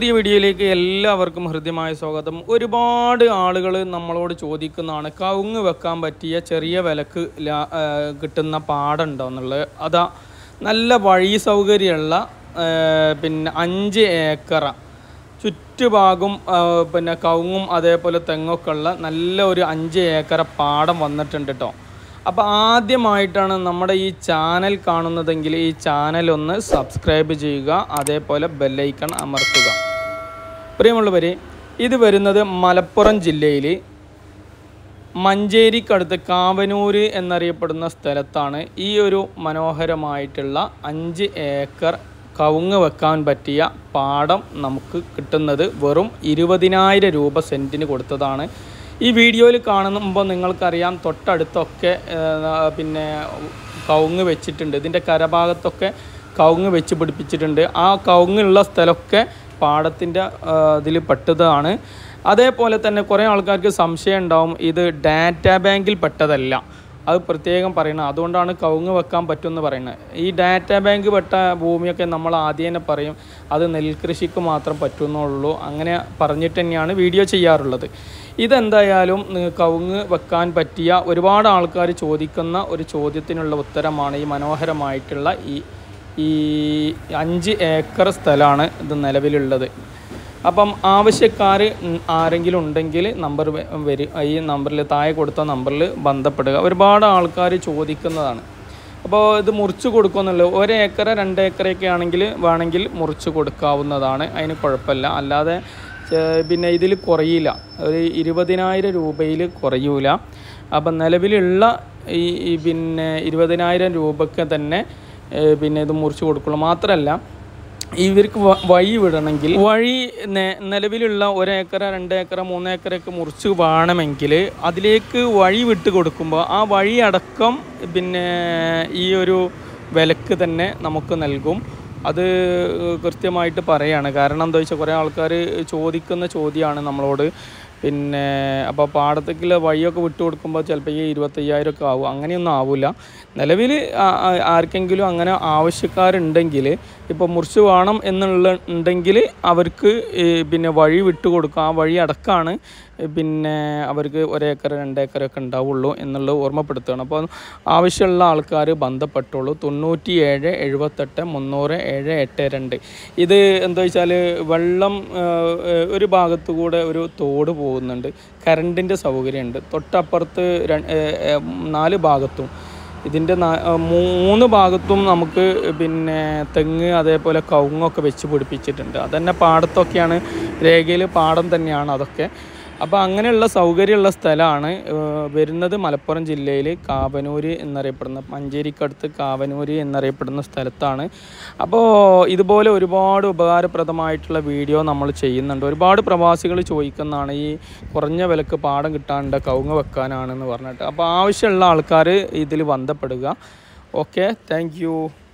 പുതിയ വീഡിയോയിലേക്ക് എല്ലാവർക്കും ഹൃദ്യമായ സ്വാഗതം ഒരുപാട് ആളുകൾ നമ്മളോട് ചോദിക്കുന്നതാണ് കവുങ്ങ് വെക്കാൻ പറ്റിയ ചെറിയ വിലക്ക് ലാ- ആ, കിട്ടുന്ന പാടുണ്ടോ എന്നുള്ളത് അതാ നല്ല വഴി സൗകര്യമുള്ള ആ, പിന്നെ അഞ്ച് ഏക്കറ ചുറ്റുഭാഗം ആ, പിന്നെ കവുങ്ങും അതേപോലെ തെങ്ങൊക്കെ ഉള്ള നല്ല ഒരു അഞ്ച് ഏക്കറ പാടം വന്നിട്ടുണ്ട് കേട്ടോ അപ്പോൾ ആദ്യമായിട്ടാണ് നമ്മുടെ ഈ ചാനൽ കാണുന്നതെങ്കിൽ ഈ ചാനൽ ഒന്ന് സബ്സ്ക്രൈബ് ചെയ്യുക അതേപോലെ ബെല്ലൈക്കൺ അമർത്തുക പ്രിയമുള്ളവരെ ഇത് വരുന്നത് മലപ്പുറം ജില്ലയിൽ മഞ്ചേരിക്കടുത്ത് കാവനൂര് എന്നറിയപ്പെടുന്ന സ്ഥലത്താണ് ഈ ഒരു മനോഹരമായിട്ടുള്ള അഞ്ച് ഏക്കർ കവുങ്ങ് വെക്കാൻ പറ്റിയ പാടം നമുക്ക് കിട്ടുന്നത് വെറും ഇരുപതിനായിരം രൂപ സെൻറ്റിന് കൊടുത്തതാണ് ഈ വീഡിയോയിൽ കാണുമ്പോൾ നിങ്ങൾക്കറിയാം തൊട്ടടുത്തൊക്കെ ആ, പിന്നെ കവുങ്ങ് വെച്ചിട്ടുണ്ട് ഇതിൻ്റെ കരഭാഗത്തൊക്കെ കവുങ്ങ് വെച്ച് പിടിപ്പിച്ചിട്ടുണ്ട് ആ കവുങ്ങുള്ള സ്ഥലമൊക്കെ പാടത്തിൻ്റെ ഇതിൽ പെട്ടതാണ് അതേപോലെ തന്നെ കുറേ ആൾക്കാർക്ക് സംശയം ഉണ്ടാവും ഇത് ഡാറ്റാ ബാങ്കിൽ പെട്ടതല്ല അത് പ്രത്യേകം പറയണം അതുകൊണ്ടാണ് കവുങ്ങ് വെക്കാൻ പറ്റുമെന്ന് പറയുന്നത് ഈ ഡാറ്റാ ബാങ്ക് പെട്ട ഭൂമിയൊക്കെ നമ്മൾ ആദ്യം തന്നെ പറയും അത് നെൽകൃഷിക്ക് മാത്രം പറ്റുന്നുള്ളൂ അങ്ങനെ പറഞ്ഞിട്ട് തന്നെയാണ് വീഡിയോ ചെയ്യാറുള്ളത് ഇതെന്തായാലും നി- കവുങ്ങ് വെക്കാൻ പറ്റിയ ഒരുപാട് ആൾക്കാർ ചോദിക്കുന്ന ഒരു ചോദ്യത്തിനുള്ള ഉത്തരമാണ് ഈ മനോഹരമായിട്ടുള്ള ഈ ഈ അഞ്ച് ഏക്കർ സ്ഥലമാണ് ഇത് നിലവിലുള്ളത് അപ്പം ആവശ്യക്കാർ ആരെങ്കിലും ഉണ്ടെങ്കിൽ നമ്പർ വരും ഈ നമ്പറിൽ താഴെ കൊടുത്ത നമ്പറിൽ ബന്ധപ്പെടുക ഒരുപാട് ആൾക്കാർ ചോദിക്കുന്നതാണ് അപ്പോൾ ഇത് മുറിച്ച് കൊടുക്കുമെന്നുള്ളത് ഒരു ഏക്കർ രണ്ട് ഏക്കറൊക്കെ ആണെങ്കിൽ വേണമെങ്കിൽ മുറിച്ച് കൊടുക്കാവുന്നതാണ് അതിന് കുഴപ്പമില്ല അല്ലാതെ ചെ- പിന്നെ ഇതിൽ കുറയില്ല ഒരു ഇരുപതിനായിരം രൂപയിൽ കുറയൂല അപ്പം നിലവിലുള്ള ഈ ഈ പിന്നെ ഇരുപതിനായിരം രൂപയ്ക്ക് തന്നെ ഏഹ് പിന്നെ ഇത് മുറിച്ച് കൊടുക്കുള്ളൂ മാത്രമല്ല ഇവർക്ക് വ- വഴി വിടണമെങ്കിൽ വഴി നെ- നിലവിലുള്ള ഒരേക്കറ രണ്ടേക്കറ മൂന്നേക്കറൊക്കെ മുറിച്ച് വേണമെങ്കിൽ അതിലേക്ക് വഴി വിട്ട് കൊടുക്കുമ്പോൾ ആ വഴി അടക്കം പിന്നെ ഈ ഒരു വിലക്ക് തന്നെ നമുക്ക് നൽകും അത് കൃത്യമായിട്ട് പറയാണ് കാരണം എന്താ വെച്ചാൽ കുറേ ആൾക്കാർ ചോദിക്കുന്ന ചോദ്യമാണ് നമ്മളോട് പിന്നെ അപ്പോൾ പാടത്തേക്കുള്ള വഴിയൊക്കെ വിട്ടു കൊടുക്കുമ്പോൾ ചിലപ്പോൾ ഈ ഇരുപത്തയ്യായിരം ഒക്കെ ആവും അങ്ങനെയൊന്നും ആവില്ല നിലവിൽ ആർക്കെങ്കിലും അങ്ങനെ ആവശ്യക്കാരുണ്ടെങ്കിൽ ഇപ്പോൾ മുറിച്ച് വേണം എന്നുള്ള ഉണ്ടെങ്കിൽ അവർക്ക് ഈ പിന്നെ വഴി വിട്ടു കൊടുക്കുക ആ വഴി അടക്കമാണ് പിന്നെ അവർക്ക് ഒരേക്കർ രണ്ടേക്കറൊക്കെ ഉണ്ടാവുള്ളൂ എന്നുള്ളത് ഓർമ്മപ്പെടുത്തുകയാണ് അപ്പോൾ ആവശ്യമുള്ള ആൾക്കാർ ബന്ധപ്പെട്ടുള്ളൂ തൊണ്ണൂറ്റി ഏഴ് എഴുപത്തെട്ട് മുന്നൂറ് ഏഴ് എട്ട് രണ്ട് ഇത് എന്താ വെച്ചാൽ വെള്ളം ആ, ഒരു ഭാഗത്തു കൂടെ ഒരു തോട് പോകുന്നുണ്ട് കറണ്ടിൻ്റെ സൗകര്യമുണ്ട് തൊട്ടപ്പുറത്ത് ര- ഏ, ഏ, നാല് ഭാഗത്തും ഇതിൻ്റെ നാ- ആ, മൂന്ന് ഭാഗത്തും നമുക്ക് പിന്നെ തെങ്ങ് അതേപോലെ കവുങ്ങൊക്കെ വെച്ച് പിടിപ്പിച്ചിട്ടുണ്ട് അതന്നെ പാടത്തൊക്കെയാണ് രേഖയിൽ പാടം തന്നെയാണ് അതൊക്കെ അപ്പോൾ അങ്ങനെയുള്ള സൗകര്യമുള്ള സ്ഥലമാണ് ഏഹ്, വരുന്നത് മലപ്പുറം ജില്ലയിൽ കാവനൂര് എന്നറിയപ്പെടുന്ന മഞ്ചേരിക്കടുത്ത് കാവനൂര് എന്നറിയപ്പെടുന്ന സ്ഥലത്താണ് അപ്പോൾ ഇതുപോലെ ഒരുപാട് ഉപകാരപ്രദമായിട്ടുള്ള വീഡിയോ നമ്മൾ ചെയ്യുന്നുണ്ട് ഒരുപാട് പ്രവാസികൾ ചോദിക്കുന്നതാണ് ഈ കുറഞ്ഞ വിലക്ക് പാടം കിട്ടാണ്ട് കവുങ്ങ് വെക്കാനാണെന്ന് പറഞ്ഞിട്ട് അപ്പോൾ ആവശ്യമുള്ള ആൾക്കാർ ഇതിൽ ബന്ധപ്പെടുക ഓക്കെ താങ്ക്